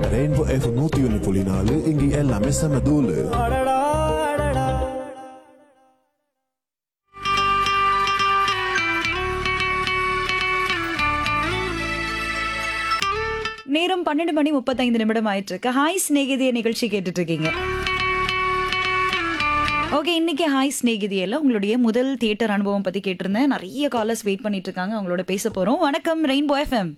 Rainbow F நூத்தி ஒன்னு புள்ளி நாலு இங்க எல்லாமே செம தூளு நேரம் பன்னெண்டு மணி முப்பத்தைந்து நிமிடம் ஆயிட்டு இருக்கு ஹாய் ஸ்நேகிதிய நிகழ்ச்சி கேட்டுட்டு இருக்கீங்க ஓகே இன்னைக்கு ஹாய் ஸ்நேகிதியில உங்களுடைய முதல் தியேட்டர் அனுபவம் பத்தி கேட்டிருந்தேன் நிறைய காலர்ஸ் வெயிட் பண்ணிட்டு இருக்காங்க அவங்களோட பேச போறோம் வணக்கம் ரெயின்போ எஃப்எம்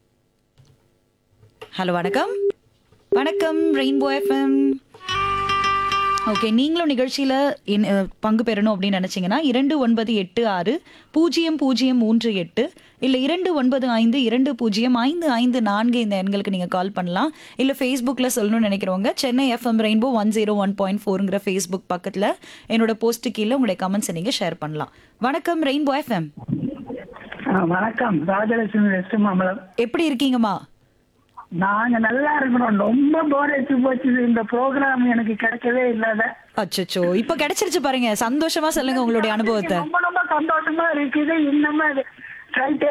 ஹலோ வணக்கம் வணக்கம் ரெயின்போ எஃப்எம் ஓகே நீங்களும் நிகழ்ச்சியில் இன்- அஹ், பங்கு பெறணும் அப்படின்னு நினச்சிங்கன்னா இரண்டு ஒன்பது எட்டு ஆறு பூஜ்ஜியம் பூஜ்ஜியம் மூன்று எட்டு இல்லை இரண்டு ஒன்பது ஐந்து இரண்டு பூஜ்ஜியம் ஐந்து ஐந்து நான்கு இந்த எண்களுக்கு நீங்கள் கால் பண்ணலாம் இல்லை ஃபேஸ்புக்கில் சொல்லணும்னு நினைக்கிறவங்க Chennai FM rainbow one zero one point ஃபோருங்கிற ஃபேஸ்புக் பக்கத்தில் என்னோட போஸ்ட்டு கீழே உங்களுடைய கமெண்ட்ஸை நீங்கள் ஷேர் பண்ணலாம் வணக்கம் ரெயின்போ எஃப்எம் ஆ, வணக்கம் ராஜலட்சுமி வெஸ்ட் மாமலம் எப்படி இருக்கீங்கம்மா நாங்க நல்லா இருக்கிறோம் ரொம்ப போர் அடிச்சு போச்சு இந்த ப்ரோக்ராம் எனக்கு கிடைக்கவே இல்லாத அச்சச்சோ இப்போ கிடைச்சிருச்சு பாருங்க சந்தோஷமா சொல்லுங்க உங்களுடைய அனுபவத்தை ரொம்ப ரொம்ப சந்தோஷமா இருக்குது இன்னமும் அது ரைட்டு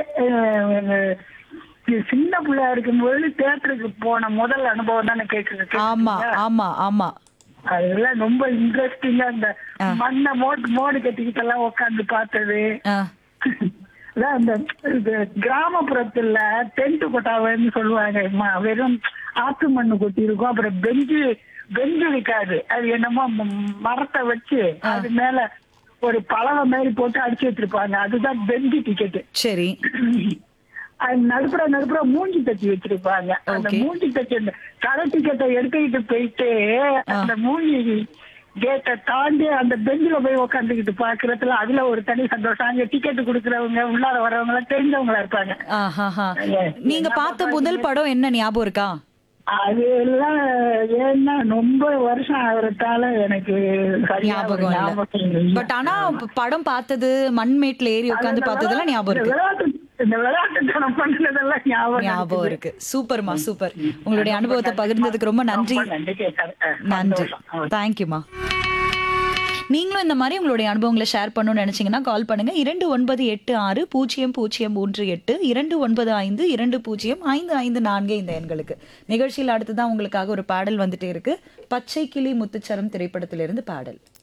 சின்ன பிள்ளையா இருக்கும்போது தியேட்டருக்கு போன முதல் அனுபவம் தானே கேக்குறது ஆமா ஆமா ஆமா அதெல்லாம் ரொம்ப இன்ட்ரெஸ்டிங்கா இந்த மண்ணை மோட்டு மோடு கட்டிக்கிட்டு எல்லாம் உட்காந்து பார்த்தது ஆ அதான் இந்த இது கிராமப்புறத்துல டென்ட் கொட்டாவைன்னு சொல்லுவாங்க ம- வெறும் ஆத்து மண்ணு கொட்டி இருக்கும் அப்புறம் பெஞ்சு பெஞ்சு இருக்காது அது என்னமோ ம- மரத்தை வச்சு அது மேல ஒரு பலகை மாதிரி போட்டு அடிச்சு வச்சிருப்பாங்க அதுதான் பெஞ்சு டிக்கெட் சரி அது நடுப்புற நடுப்புற மூஞ்சி தச்சு வச்சிருப்பாங்க அந்த Okay. மூஞ்சி தச்சு அந்த கடை டிக்கெட்டை எடுத்துக்கிட்டு போயிட்டு அந்த மூஞ்சி கேட்டை தாண்டி அந்த பெஞ்சில போய் உட்காந்துக்கிட்டு பாக்குறதுல அதுல ஒரு தனி சந்தோஷம் அங்க டிக்கெட் குடுக்கறவங்க உள்ளார வரவங்க எல்லாம் தெரிஞ்சவங்களா இருப்பாங்க ஆஹாஹா. நீங்க பார்த்த முதல் படம் என்ன ஞாபகம் இருக்கா அது எல்லாம் ஏன்னா ரொம்ப வருஷம் ஆகுறதால எனக்கு சரியா ஒரு ஞாபகம் இல்ல ஞாபகம் இல்லை. பட் ஆனா ப- படம் பார்த்தது மண்மேட்ல ஏறி உட்காந்து பார்த்ததெல்லாம் ஞாபகம் இந்த இருக்கு விளையாட்டு இந்த விளையாட்டுத்தனம் பண்ணதெல்லாம் ஞாபகம் ஞாபகம் இருக்குது. இருக்கு சூப்பர்மா சூப்பர் உங்களுடைய அனுபவத்தை பகிர்ந்ததுக்கு ரொம்ப நன்றி ரொம்ப நன்றி சார். அஹ், நன்றி சந்தோஷம். தேங்க்யூமா நீங்களும் இந்த மாதிரி உங்களுடைய அனுபவங்களை ஷேர் பண்ணணும்னு நினைச்சீங்கன்னா கால் பண்ணுங்க இரண்டு ஒன்பது எட்டு ஆறு பூஜ்ஜியம் பூஜ்ஜியம் மூன்று எட்டு இரண்டு ஒன்பது ஐந்து இரண்டு பூஜ்ஜியம் ஐந்து ஐந்து நான்கு இந்த எண்களுக்கு நிகழ்ச்சியில் அடுத்துதான் உங்களுக்காக ஒரு பாடல் வந்துட்டே இருக்கு பச்சை கிளி முத்துச்சரம் திரைப்படத்திலிருந்து பாடல்